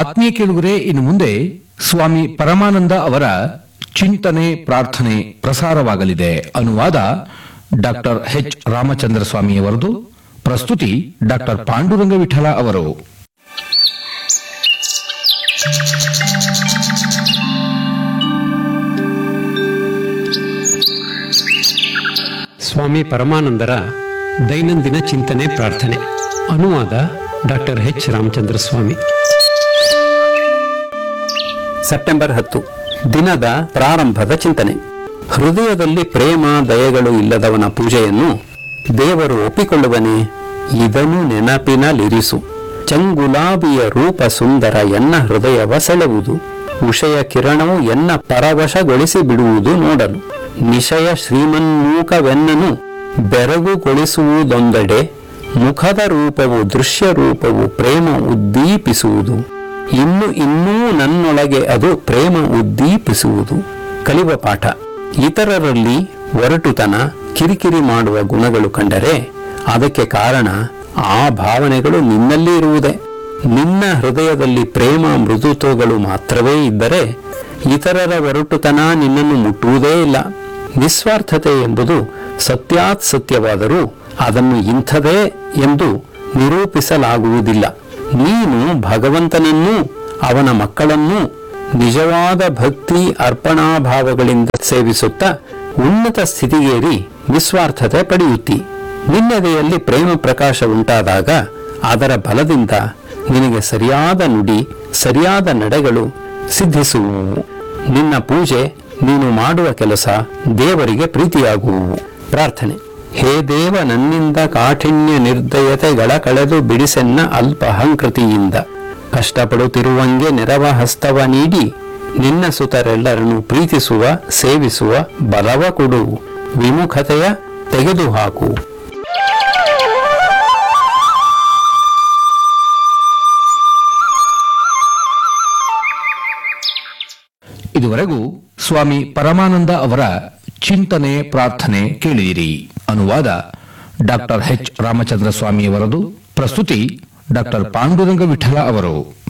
ಆತ್ಮೀಯ ಕೇಳುಗರೆ ಇನ್ನು ಮುಂದೆ ಸ್ವಾಮಿ ಪರಮಾನಂದ ಅವರ ಚಿಂತನೆ ಪ್ರಾರ್ಥನೆ ಪ್ರಸಾರವಾಗಲಿದೆ ಅನುವಾದ ಡಾಕ್ಟರ್ ಎಚ್ ರಾಮಚಂದ್ರ ಸ್ವಾಮಿಯವರದು ಪ್ರಸ್ತುತಿ ಡಾಕ್ಟರ್ ಪಾಂಡುರಂಗ ವಿಠಲ ಅವರು ಸ್ವಾಮಿ ಪರಮಾನಂದರ ದೈನಂದಿನ ಚಿಂತನೆ ಪ್ರಾರ್ಥನೆ ಅನುವಾದ doctor H Ramachandra Swamy September ಹತ್ತು ದಿನದ ಪ್ರಾರಂಭದ ಚಿಂತನೆ ಹೃದಯದಲ್ಲಿ ಪ್ರೇಮ ದಯೆಗಳು ಇಲ್ಲದವನ ಪೂಜೆಯನ್ನು ದೇವರು ಒಪ್ಪಿಕೊಳ್ಳುವನೇ ಇದನ್ನು ನೆನಪಿನಲ್ಲಿರಿಸು ಚಂಗುಲಾಬಿಯ ರೂಪ ಸುಂದರ ಎನ್ನ ಹೃದಯವ ಸೆಳೆವುದು ಉಷಯ ಕಿರಣವು ಎನ್ನ ಪರವಶಗೊಳಿಸಿ ಬಿಡುವುದು ನೋಡಲು ನಿಶಯ ಶ್ರೀಮನ್ಮೂಕವೆನ್ನನು ಬೆರಗುಗೊಳಿಸುವುದೊಂದೆಡೆ ಮುಖದ ರೂಪವು ದೃಶ್ಯ ರೂಪವು ಪ್ರೇಮ ಉದ್ದೀಪಿಸುವುದು ಇನ್ನು ಇನ್ನೂ ನನ್ನೊಳಗೆ ಅದು ಪ್ರೇಮ ಉದ್ದೀಪಿಸುವುದು ಕಲಿವ ಪಾಠ ಇತರರಲ್ಲಿ ಒರಟುತನ ಕಿರಿಕಿರಿ ಮಾಡುವ ಗುಣಗಳು ಕಂಡರೆ ಅದಕ್ಕೆ ಕಾರಣ ಆ ಭಾವನೆಗಳು ನಿನ್ನಲ್ಲಿ ಇರುವುದೇ ನಿನ್ನ ಹೃದಯದಲ್ಲಿ ಪ್ರೇಮ ಮೃದುತ್ವಗಳು ಮಾತ್ರವೇ ಇದ್ದರೆ ಇತರರ ಒರಟುತನ ನಿನ್ನನ್ನು ಮುಟ್ಟುವುದೇ ಇಲ್ಲ ನಿಸ್ವಾರ್ಥತೆ ಎಂಬುದು ಸತ್ಯಾತ್ ಸತ್ಯವಾದರೂ ಅದನ್ನು ಇಂಥದೇ ಎಂದು ನಿರೂಪಿಸಲಾಗುವುದಿಲ್ಲ ನೀನು ಭಗವಂತನನ್ನೂ ಅವನ ಮಕ್ಕಳನ್ನೂ ನಿಜವಾದ ಭಕ್ತಿ ಅರ್ಪಣಾಭಾವಗಳಿಂದ ಸೇವಿಸುತ್ತಾ ಉನ್ನತ ಸ್ಥಿತಿಗೇರಿ ನಿಸ್ವಾರ್ಥತೆ ಪಡೆಯುತ್ತಿ ನಿನ್ನೆದೆಯಲ್ಲಿ ಪ್ರೇಮ ಪ್ರಕಾಶ ಉಂಟಾದಾಗ ಅದರ ಬಲದಿಂದ ನಿನಗೆ ಸರಿಯಾದ ನುಡಿ ಸರಿಯಾದ ನಡೆಗಳು ಸಿದ್ಧಿಸುವುವು ನಿನ್ನ ಪೂಜೆ ನೀನು ಮಾಡುವ ಕೆಲಸ ದೇವರಿಗೆ ಪ್ರೀತಿಯಾಗುವುವು ಪ್ರಾರ್ಥನೆ ಹೇ ದೇವ ನನ್ನಿಂದ ಕಾಠಿಣ್ಯ ನಿರ್ದಯತೆಗಳ ಕಳೆದು ಬಿಡಿಸೆನ್ನ ಅಲ್ಪ ಅಹಂಕೃತಿಯಿಂದ ಕಷ್ಟಪಡುತ್ತಿರುವಂಗೆ ನೆರವ ಹಸ್ತವ ನೀಡಿ ನಿನ್ನ ಸುತರೆಲ್ಲರನ್ನು ಪ್ರೀತಿಸುವ ಸೇವಿಸುವ ಬಲವ ಕೊಡು ವಿಮುಖತೆಯ ತೆಗೆದುಹಾಕು ಇದುವರೆಗೂ ಸ್ವಾಮಿ ಪರಮಾನಂದ ಅವರ ಚಿಂತನೆ ಪ್ರಾರ್ಥನೆ ಕೇಳಿದಿರಿ ಅನುವಾದ ಡಾಕ್ಟರ್ ಎಚ್ ರಾಮಚಂದ್ರ ಸ್ವಾಮಿಯವರದು ಪ್ರಸ್ತುತಿ ಡಾಕ್ಟರ್ ಪಾಂಡುರಂಗ ವಿಠಲ ಅವರು